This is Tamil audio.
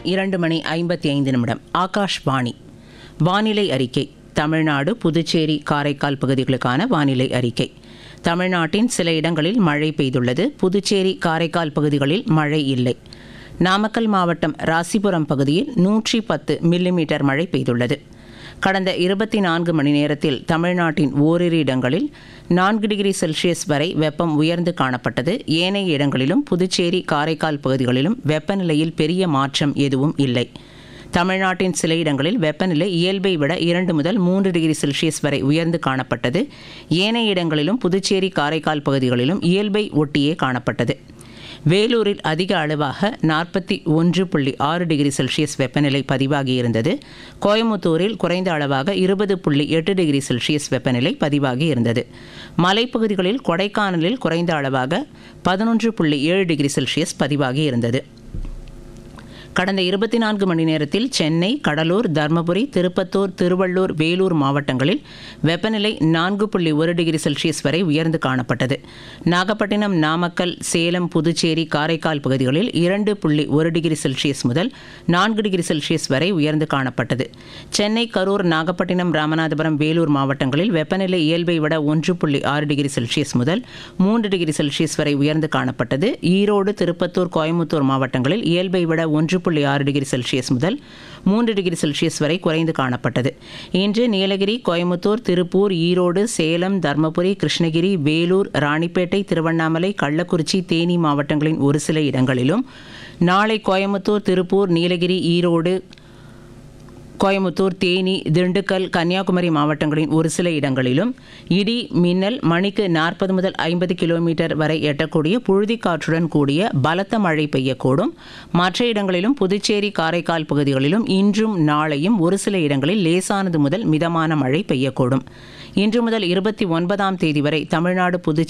இரண்டு மணி ஐம்பத்தி ஐந்து நிமிடம் ஆகாஷ்வாணி வானிலை அறிக்கை தமிழ்நாடு புதுச்சேரி காரைக்கால் பகுதிகளுக்கான வானிலை அறிக்கை தமிழ்நாட்டின் சில இடங்களில் மழை பெய்துள்ளது புதுச்சேரி காரைக்கால் பகுதிகளில் மழை இல்லை நாமக்கல் மாவட்டம் ராசிபுரம் பகுதியில் நூற்றி பத்து மில்லிமீட்டர் மழை பெய்துள்ளது கடந்த இருபத்தி நான்கு மணி நேரத்தில் தமிழ்நாட்டின் ஓரிரு இடங்களில் நான்கு டிகிரி செல்சியஸ் வரை வெப்பம் உயர்ந்து காணப்பட்டது ஏனைய இடங்களிலும் புதுச்சேரி காரைக்கால் பகுதிகளிலும் வெப்பநிலையில் பெரிய மாற்றம் எதுவும் இல்லை தமிழ்நாட்டின் சில இடங்களில் வெப்பநிலை இயல்பை விட இரண்டு முதல் மூன்று டிகிரி செல்சியஸ் வரை உயர்ந்து காணப்பட்டது ஏனைய இடங்களிலும் புதுச்சேரி காரைக்கால் பகுதிகளிலும் இயல்பை ஒட்டியே காணப்பட்டது வேலூரில் அதிக அளவாக நாற்பத்தி ஒன்று புள்ளி ஆறு டிகிரி செல்சியஸ் வெப்பநிலை பதிவாகியிருந்தது கோயமுத்தூரில் குறைந்த அளவாக இருபது புள்ளி எட்டு டிகிரி செல்சியஸ் வெப்பநிலை பதிவாகியிருந்தது மலைப்பகுதிகளில் கொடைக்கானலில் குறைந்த அளவாக பதினொன்று புள்ளி ஏழு டிகிரி செல்சியஸ் பதிவாகியிருந்தது கடந்த இருபத்தி நான்கு மணி நேரத்தில் சென்னை கடலூர் தர்மபுரி திருப்பத்தூர் திருவள்ளூர் வேலூர் மாவட்டங்களில் வெப்பநிலை நான்கு புள்ளி ஒரு டிகிரி செல்சியஸ் வரை உயர்ந்து காணப்பட்டது நாகப்பட்டினம் நாமக்கல் சேலம் புதுச்சேரி காரைக்கால் பகுதிகளில் இரண்டு புள்ளி ஒரு டிகிரி செல்சியஸ் முதல் நான்கு டிகிரி செல்சியஸ் வரை உயர்ந்து காணப்பட்டது சென்னை கரூர் நாகப்பட்டினம் ராமநாதபுரம் வேலூர் மாவட்டங்களில் வெப்பநிலை இயல்பை விட ஒன்று புள்ளி ஆறு டிகிரி செல்சியஸ் முதல் மூன்று டிகிரி செல்சியஸ் வரை உயர்ந்து காணப்பட்டது ஈரோடு திருப்பத்தூர் கோயமுத்தூர் மாவட்டங்களில் இயல்பை விட ஒன்று புள்ளி ஆறு டிகிரி செல்சியஸ் முதல் மூன்று டிகிரி செல்சியஸ் வரை குறைந்து காணப்பட்டது இன்று நீலகிரி கோயமுத்தூர் திருப்பூர் ஈரோடு சேலம் தர்மபுரி கிருஷ்ணகிரி வேலூர் ராணிப்பேட்டை திருவண்ணாமலை கள்ளக்குறிச்சி தேனி மாவட்டங்களின் ஒரு சில இடங்களிலும் நாளை கோயமுத்தூர் திருப்பூர் நீலகிரி ஈரோடு கோயமுத்தூர் தேனி திண்டுக்கல் கன்னியாகுமரி மாவட்டங்களின் ஒரு சில இடங்களிலும் இடி மின்னல் மணிக்கு நாற்பது முதல் ஐம்பது கிலோமீட்டர் வரை எட்டக்கூடிய புழுதிக்காற்றுடன் கூடிய பலத்த மழை பெய்யக்கூடும் மற்ற இடங்களிலும் புதுச்சேரி காரைக்கால் பகுதிகளிலும் இன்றும் நாளையும் ஒரு சில இடங்களில் லேசானது முதல் மிதமான மழை பெய்யக்கூடும் இன்று முதல் இருபத்தி ஒன்பதாம் தேதி வரை தமிழ்நாடு புதுச்சேரி